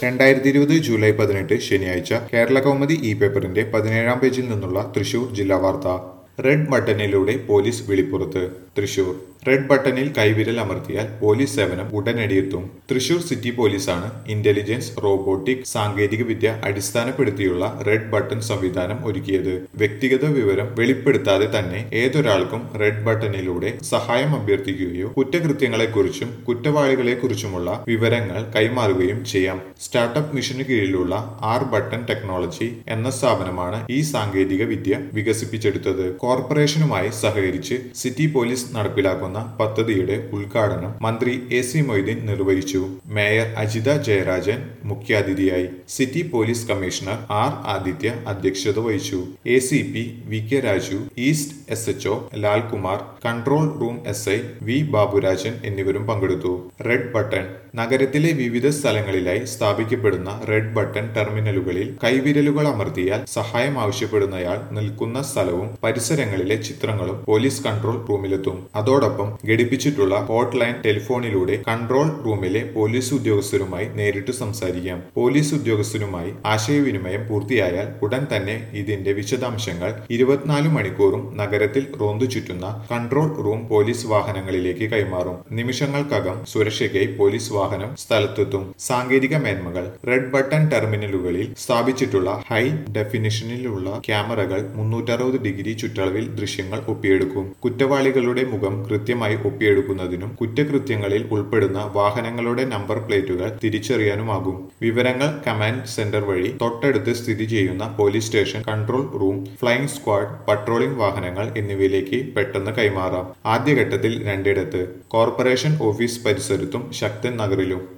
രണ്ടായിരത്തി ഇരുപത് ജൂലൈ പതിനെട്ട് ശനിയാഴ്ച കേരള കൗമുദി ഇ പേപ്പറിന്റെ പതിനേഴാം പേജിൽ നിന്നുള്ള തൃശൂർ ജില്ലാ വാർത്ത റെഡ് ബട്ടണിലൂടെ പോലീസ് വിളിപ്പുറത്ത് തൃശൂർ റെഡ് ബട്ടണിൽ കൈവിരൽ അമർത്തിയാൽ പോലീസ് സേവനം ഉടനടിയെത്തും തൃശൂർ സിറ്റി പോലീസാണ് ഇന്റലിജൻസ് റോബോട്ടിക് സാങ്കേതിക വിദ്യ അടിസ്ഥാനപ്പെടുത്തിയുള്ള റെഡ് ബട്ടൺ സംവിധാനം ഒരുക്കിയത് വ്യക്തിഗത വിവരം വെളിപ്പെടുത്താതെ തന്നെ ഏതൊരാൾക്കും റെഡ് ബട്ടണിലൂടെ സഹായം അഭ്യർത്ഥിക്കുകയോ കുറ്റകൃത്യങ്ങളെക്കുറിച്ചും കുറ്റവാളികളെക്കുറിച്ചുമുള്ള വിവരങ്ങൾ കൈമാറുകയും ചെയ്യാം സ്റ്റാർട്ടപ്പ് മിഷന് കീഴിലുള്ള ആർ ബട്ടൺ ടെക്നോളജി എന്ന സ്ഥാപനമാണ് ഈ സാങ്കേതിക വിദ്യ വികസിപ്പിച്ചെടുത്തത് കോർപ്പറേഷനുമായി സഹകരിച്ച് സിറ്റി പോലീസ് നടപ്പിലാക്കുന്ന പദ്ധതിയുടെ ഉദ്ഘാടനം മന്ത്രി എ സി മൊയ്തീൻ നിർവഹിച്ചു മേയർ അജിത ജയരാജൻ മുഖ്യാതിഥിയായി city police commissioner R Adithya അധ്യക്ഷത വഹിച്ചു A C P V K Raju east S H O Lalkumar control room S I V Baburajan എന്നിവരും പങ്കെടുത്തു റെഡ് ബട്ടൺ നഗരത്തിലെ വിവിധ സ്ഥലങ്ങളിലായി സ്ഥാപിക്കപ്പെടുന്ന റെഡ് ബട്ടൺ ടെർമിനലുകളിൽ കൈവിരലുകൾ അമർത്തിയാൽ സഹായം ആവശ്യപ്പെടുന്നയാൾ നിൽക്കുന്ന സ്ഥലവും പരിസരങ്ങളിലെ ചിത്രങ്ങളും പോലീസ് കൺട്രോൾ റൂമിലെത്തും അതോടൊപ്പം ഘടിപ്പിച്ചിട്ടുള്ള ഹോട്ട് ലൈൻ ടെലിഫോണിലൂടെ കൺട്രോൾ റൂമിലെ പോലീസ് ഉദ്യോഗസ്ഥരുമായി നേരിട്ട് സംസാരിക്കാം പോലീസ് ഉദ്യോഗസ്ഥരുമായി ആശയവിനിമയം പൂർത്തിയായാൽ ഉടൻ തന്നെ ഇതിന്റെ വിശദാംശങ്ങൾ ഇരുപത്തിനാല് മണിക്കൂറും നഗരത്തിൽ റോന്തു ചുറ്റുന്ന കൺട്രോൾ റൂം പോലീസ് വാഹനങ്ങളിലേക്ക് കൈമാറും നിമിഷങ്ങൾക്കകം സുരക്ഷയ്ക്കായി പോലീസ് വാഹനം സ്ഥലത്തെത്തും സാങ്കേതിക മേന്മകൾ റെഡ് ബട്ടൺ ടെർമിനലുകളിൽ സ്ഥാപിച്ചിട്ടുള്ള ഹൈ ഡെഫിനിഷനിലുള്ള ക്യാമറകൾ മുന്നൂറ്ററുപത് ഡിഗ്രി ചുറ്റളവിൽ ദൃശ്യങ്ങൾ ഒപ്പിയെടുക്കും കുറ്റവാളികളുടെ മുഖം കൃത്യമായി ഒപ്പിയെടുക്കുന്നതിനും കുറ്റകൃത്യങ്ങളിൽ ഉൾപ്പെടുന്ന വാഹനങ്ങളുടെ നമ്പർ പ്ലേറ്റുകൾ തിരിച്ചറിയാനുമാകും വിവരങ്ങൾ കമാൻഡ് സെന്റർ വഴി തൊട്ടടുത്ത് സ്ഥിതി ചെയ്യുന്ന police station control room flying squad patrolling വാഹനങ്ങൾ എന്നിവയിലേക്ക് പെട്ടെന്ന് കൈമാറാം ആദ്യഘട്ടത്തിൽ രണ്ടിടത്ത് കോർപ്പറേഷൻ ഓഫീസ് പരിസരത്തും ശക്തൻ നഗറിലും